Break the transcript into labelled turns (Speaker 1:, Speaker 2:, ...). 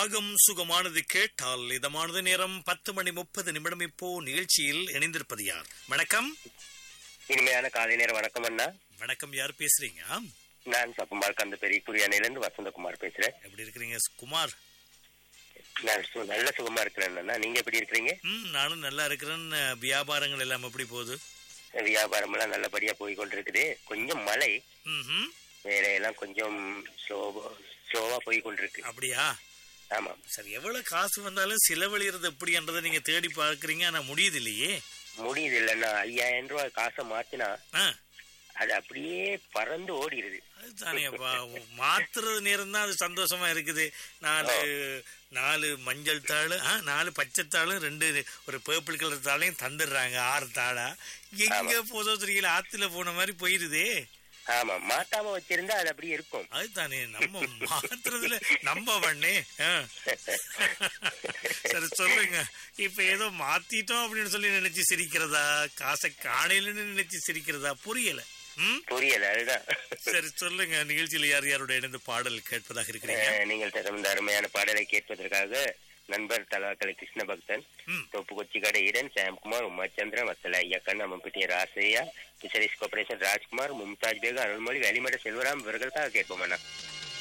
Speaker 1: ராகம் சுகமானது கேட்டால் இதமானது நேரம் பத்து மணி முப்பது நிமிடம் இப்போ நிகழ்ச்சியில் இணைந்திருப்பது யார் வணக்கம்
Speaker 2: இனிமையான காலை நேர வணக்கம் அண்ணா
Speaker 1: வணக்கம் யார் பேசுறீங்க
Speaker 2: நான் சப்பமால் கந்த பெரிய குரியானையில இருந்து வசந்தகுமார் பேசுறேன்
Speaker 1: எப்படி இருக்கிறீங்க குமார்
Speaker 2: நான் சு- நல்ல சுகமா இருக்கிறேன் அண்ணா நீங்க எப்படி இருக்கிறீங்க
Speaker 1: ம் நானும் நல்லா இருக்கிறேன் வியாபாரங்கள் எல்லாம் எப்படி போகுது
Speaker 2: வியாபாரம் எல்லாம் நல்லபடியா போய் கொண்டிருக்குது கொஞ்சம் மழை
Speaker 1: ம்
Speaker 2: வேலையெல்லாம் கொஞ்சம் ஸ்லோவா ஸ்லோவா போய் கொண்டிருக்கு
Speaker 1: அப்படியா
Speaker 2: ஆமா
Speaker 1: சரி எவ்வளவு காசு வந்தாலும் செலவழிறது எப்படின்றதை நீங்க தேடி பார்க்கறீங்க ஆனா முடியுது இல்லையே
Speaker 2: முடியுது இல்லைன்னா ஐயாயிரம் ரூபாய் காசை மாத்தினா
Speaker 1: ஆ
Speaker 2: அது அப்படியே பறந்து ஓடிடுது
Speaker 1: அதுதானேப்பா மாத்துறது நேரம் தான் அது சந்தோஷமா இருக்குது நாலு நாலு மஞ்சள் தாள் ஆ நாலு பச்சை தாளும் ரெண்டு ஒரு பேர்பிள் கலர் தாளையும் தந்துடுறாங்க ஆறு தாளா எங்க போதோ தெரியல ஆத்துல போன மாதிரி போயிருதே
Speaker 2: ஆமா மாத்தாம வச்சிருந்தா அது அப்படியே இருக்கும்
Speaker 1: அதுதானே நம்ம மாத்துறதுல நம்ம பண்ணே ஆ. சரி சொல்லுங்க இப்ப ஏதோ மாத்திட்டோம் அப்படின்னு சொல்லி நினைச்சு சிரிக்கிறதா காசை காணையிலன்னு நினைச்சு சிரிக்கிறதா புரியல ம்
Speaker 2: புரியல அதுதான்
Speaker 1: சரி சொல்லுங்க நிகழ்ச்சியில யார் யாரோட இணைந்து பாடல் கேட்பதாக இருக்கிறீங்க
Speaker 2: அஹ், நீங்கள் தரும் இந்த அருமையான பாடலை கேட்பதற்காக நண்பர் தலாக்கலை கிருஷ்ண பக்தன்
Speaker 1: ம்.
Speaker 2: தொப்பு கொச்சிக்கடை ஈரன் சாம்குமார் உமாச்சந்திரன் வத்தல ஐயக்கன் அம்மப்பட்டிய ராசையா பிசரிஸ் கார்பரேஷன் ராஜ்குமார் மும்தாஜ் பேகம் அருள்மொழி வெளிமட செல்வராம் இவர்களுக்காக கேட்போம் அண்ணா